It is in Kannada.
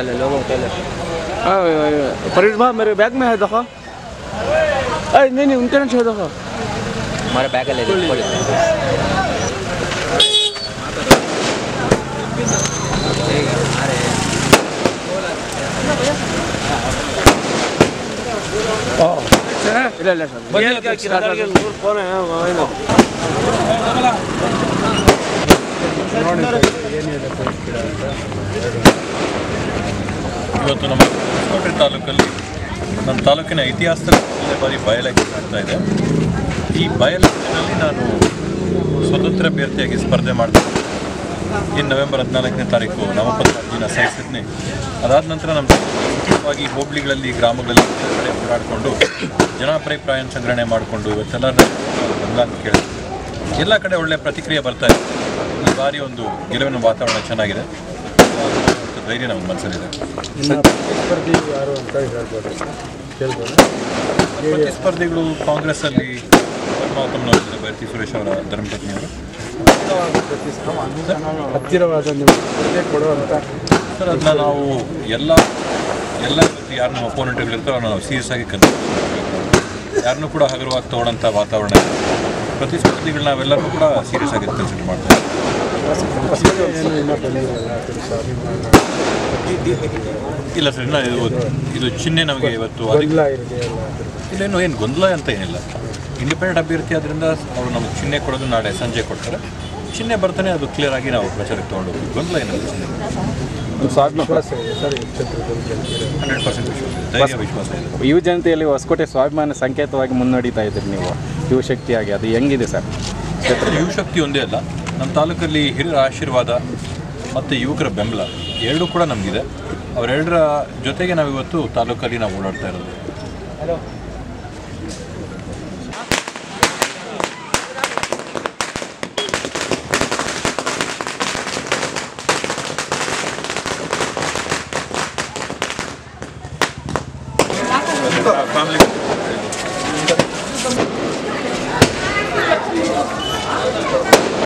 ले लोगों को ले फरीद भाई मेरे बैग में है देखो अरे नहीं नहीं उनके नहीं देखो हमारे बैग ले लीजिए ಇಲ್ಲ ಇಲ್ಲ ಸರ್ ಇವತ್ತು ನಮ್ಮ ಹೊಸಕೋಟೆ ತಾಲೂಕಲ್ಲಿ ನಮ್ಮ ತಾಲೂಕಿನ ಇತಿಹಾಸದಲ್ಲಿ ಮೊದಲನೇ ಬಾರಿ ಬೈ ಎಲೆಕ್ಷನ್ ಆಗ್ತಾ ಇದೆ ಈ ಬೈ ಎಲೆಕ್ಷನಲ್ಲಿ ನಾನು ಸ್ವತಂತ್ರ ಅಭ್ಯರ್ಥಿಯಾಗಿ ಸ್ಪರ್ಧೆ ಮಾಡ್ತೀನಿ ಇನ್ನು ನವೆಂಬರ್ ಹದಿನಾಲ್ಕನೇ ತಾರೀಕು ನಾಮಪತ್ರ ಅರ್ಜಿನ ಸಲ್ಲಿಸಿದ್ನಿ ಅದಾದ ನಂತರ ನಮ್ಮ ಮುಖ್ಯವಾಗಿ ಹೋಬಳಿಗಳಲ್ಲಿ ಗ್ರಾಮಗಳಲ್ಲಿ ಎಲ್ಲ ಕಡೆ ಓಡಾಡಿಕೊಂಡು ಜನಾಭಿಪ್ರಾಯ ಸಂಗ್ರಹಣೆ ಮಾಡಿಕೊಂಡು ಇವತ್ತೆಲ್ಲ ಬಂದ ಅಂತ ಕೇಳಿದೆ ಎಲ್ಲ ಕಡೆ ಒಳ್ಳೆಯ ಪ್ರತಿಕ್ರಿಯೆ ಬರ್ತಾ ಇದೆ ಈ ಬಾರಿ ಒಂದು ಗೆಲುವಿನ ವಾತಾವರಣ ಚೆನ್ನಾಗಿದೆ ಮತ್ತು ಧೈರ್ಯ ನಮ್ಮ ಮನಸ್ಸಲ್ಲಿದೆ ಪ್ರತಿಸ್ಪರ್ಧಿಗಳು ಕಾಂಗ್ರೆಸ್ಸಲ್ಲಿ ಪದ್ಮಾವತಮ್ನವರಿದ್ದಾರೆ ಬೈರತಿ ಸುರೇಶ್ ಅವರ ಧರ್ಮಪತ್ನಿಯವರು ಹತ್ತಿರವಾದ ನೀವು ಸ್ಪರ್ಧೆ ಕೊಡುವಂಥ ಸರ್ ಅದನ್ನ ನಾವು ಎಲ್ಲ ಎಲ್ಲ ಇವತ್ತು ಯಾರು ನಮ್ಮ ಅಪೋನೆಂಟ್ಗಳು ಇರ್ತಾರೋ ಅವ್ರನ್ನ ನಾವು ಸೀರಿಯಸ್ ಆಗಿ ಕನ್ ಯಾರನ್ನೂ ಕೂಡ ಹಗುರವಾಗಿ ತೊಗೊಳ್ಳೋಂಥ ವಾತಾವರಣ ಇದೆ. ಪ್ರತಿಸ್ಪರ್ಧಿಗಳು ನಾವೆಲ್ಲರೂ ಕೂಡ ಸೀರಿಯಸ್ ಆಗಿ ಕನ್ಸಿಡರ್ ಮಾಡ್ತೀವಿ ಏನು ಇನ್ನೂ ಬಂದಿರಲ್ಲ ಸ್ವಾಭಿಮಾನ ಇಲ್ಲ ಸರ್ ಇನ್ನು ಇದು ಇದು ಚಿಹ್ನೆ ನಮಗೆ ಇವತ್ತು ಅದಕ್ಕೆ ಗೊಂದಲ ಇರದೆಯಲ್ಲ ಅದ್ರ ಇಲ್ಲೇನು ಏನು ಗೊಂದಲ ಅಂತ ಏನಿಲ್ಲ ಇಂಡಿಪೆಂಡೆಂಟ್ ಅಭ್ಯರ್ಥಿ ಆದ್ರಿಂದ ಅವರು ನಮಗೆ ಚಿಹ್ನೆ ಕೊಡೋದು ನಾಳೆ ಸಂಜೆ ಕೊಡ್ತಾರೆ ಚಿಹ್ನೆ ಬರ್ತಾನೆ ಅದು ಕ್ಲಿಯರ್ ಆಗಿ ನಾವು ಪ್ರಚಾರಕ್ಕೆ ತೊಗೊಂಡು ಹೋಗ್ತೀವಿ ಗೊಂದಲ ಏನಿಲ್ಲ ಚಿಹ್ನೆ ವಿಶ್ವಾಸ ಇದೆ ಸರ್ ಕ್ಷೇತ್ರದಲ್ಲಿ ಗೆಲ್ತೀರ ಹಂಡ್ರೆಡ್ ಪರ್ಸೆಂಟ್ ವಿಶ್ವಾಸ ಇದೆ ಧೈರ್ಯ ವಿಶ್ವಾಸ ಇದೆ ಯುವ ಜನತೆಯಲ್ಲಿ ಹೊಸಕೋಟೆ ಸ್ವಾಭಿಮಾನ ಸಂಕೇತವಾಗಿ ಮುನ್ನಡೀತಾ ಇದ್ದೀರಿ ನೀವು ಯುವಶಕ್ತಿಯಾಗಿ ಅದು ಹೆಂಗಿದೆ ಸರ್ ಕ್ಷೇತ್ರ ಯುವಶಕ್ತಿ ಒಂದೇ ಅಲ್ಲ ನಮ್ಮ ತಾಲೂಕಲ್ಲಿ ಹಿರಿಯರ ಆಶೀರ್ವಾದ ಮತ್ತು ಯುವಕರ ಬೆಂಬಲ ಎರಡೂ ಕೂಡ ನಮಗಿದೆ ಅವರೆರಡರ ಜೊತೆಗೆ ನಾವಿವತ್ತು ತಾಲೂಕಲ್ಲಿ ನಾವು ಓಡಾಡ್ತಾ ಇರೋದು